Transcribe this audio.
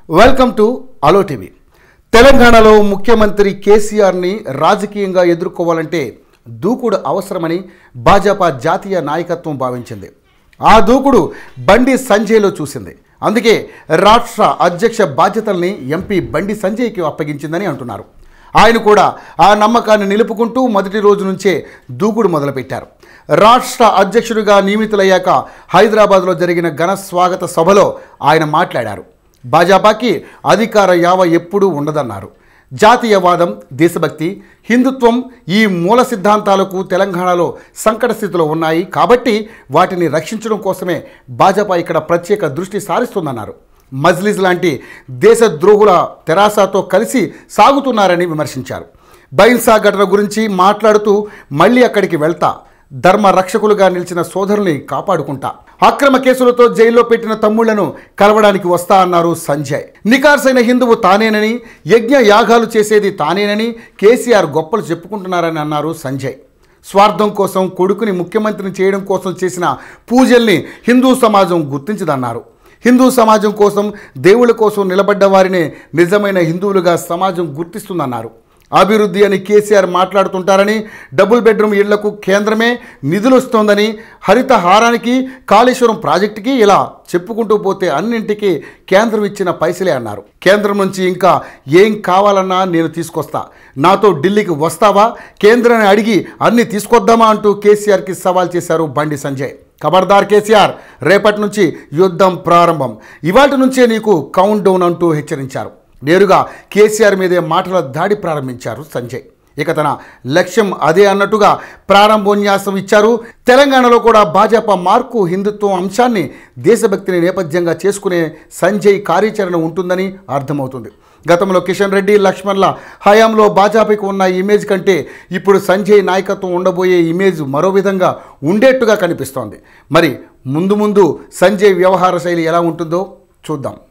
welcome to allow TV తెలంగాణలో ముఖ్యమంత్రి కేసీఆర్ని రాజకీయంగా ఎదుర్కోవాలంటే దూకుడు అవసరమని భాజపా జాతీయ నాయకత్వం భావించింది ఆ దూకుడు బండి సంజయ్లో చూసింది అందుకే రాష్ట్ర అధ్యక్ష బాధ్యతల్ని ఎంపీ బండి సంజయ్కి అప్పగించిందని అంటున్నారు ఆయన కూడా ఆ నమ్మకాన్ని నిలుపుకుంటూ మొదటి రోజు నుంచే దూకుడు మొదలుపెట్టారు రాష్ట్ర అధ్యక్షుడిగా నియమితులయ్యాక హైదరాబాద్లో జరిగిన ఘన స్వాగత సభలో ఆయన మాట్లాడారు భాజపాకి అధికార యావ ఎప్పుడూ ఉండదన్నారు జాతీయవాదం దేశభక్తి హిందుత్వం ఈ మూల సిద్ధాంతాలకు తెలంగాణలో సంకట స్థితిలో ఉన్నాయి కాబట్టి వాటిని రక్షించడం కోసమే భాజపా ఇక్కడ ప్రత్యేక దృష్టి సారిస్తుందన్నారు మజ్లిస్ లాంటి దేశద్రోహుల తెరాసాతో కలిసి సాగుతున్నారని విమర్శించారు బైన్సా ఘటన గురించి మాట్లాడుతూ మళ్ళీ అక్కడికి వెళ్తా ధర్మ రక్షకులుగా నిలిచిన సోదరుల్ని కాపాడుకుంటా అక్రమ కేసులతో జైల్లో పెట్టిన తమ్ముళ్లను కలవడానికి వస్తా అన్నారు సంజయ్ నికార్సైన హిందువు తానేనని యజ్ఞ యాగాలు చేసేది తానేనని కేసీఆర్ గొప్పలు చెప్పుకుంటున్నారని అన్నారు సంజయ్ స్వార్థం కోసం కొడుకుని ముఖ్యమంత్రిని చేయడం కోసం చేసిన పూజల్ని హిందూ సమాజం గుర్తించదన్నారు హిందూ సమాజం కోసం దేవుళ్ళ కోసం నిలబడ్డ వారినే నిజమైన హిందువులుగా సమాజం గుర్తిస్తుందన్నారు అభివృద్ధి అని కేసీఆర్ మాట్లాడుతుంటారని డబుల్ బెడ్రూమ్ ఇళ్లకు కేంద్రమే నిధులు వస్తోందని హరిత హారానికి కాళేశ్వరం ప్రాజెక్టుకి ఇలా చెప్పుకుంటూ పోతే అన్నింటికీ కేంద్రం ఇచ్చిన పైసలే అన్నారు కేంద్రం నుంచి ఇంకా ఏం కావాలన్నా నేను తీసుకొస్తా నాతో ఢిల్లీకి వస్తావా కేంద్రాన్ని అడిగి అన్ని తీసుకొద్దామా అంటూ కేసీఆర్కి సవాల్ చేశారు బండి సంజయ్ ఖబర్దార్ కేసీఆర్ రేపటి నుంచి యుద్ధం ప్రారంభం ఇవాటి నుంచే నీకు కౌంట్ డౌన్ అంటూ హెచ్చరించారు నేరుగా కేసీఆర్ మీదే మాటల దాడి ప్రారంభించారు సంజయ్ ఇక తన లక్ష్యం అదే అన్నట్టుగా ప్రారంభోన్యాసం ఇచ్చారు తెలంగాణలో కూడా భాజపా మార్కు హిందుత్వం అంశాన్ని దేశభక్తిని నేపథ్యంగా చేసుకునే సంజయ్ కార్యాచరణ ఉంటుందని అర్థమవుతుంది గతంలో కిషన్ రెడ్డి లక్ష్మణ్ల హయాంలో భాజపాకు ఉన్న ఇమేజ్ కంటే ఇప్పుడు సంజయ్ నాయకత్వం ఉండబోయే ఇమేజ్ మరో విధంగా ఉండేట్టుగా కనిపిస్తోంది మరి ముందు ముందు సంజయ్ వ్యవహార శైలి ఎలా ఉంటుందో చూద్దాం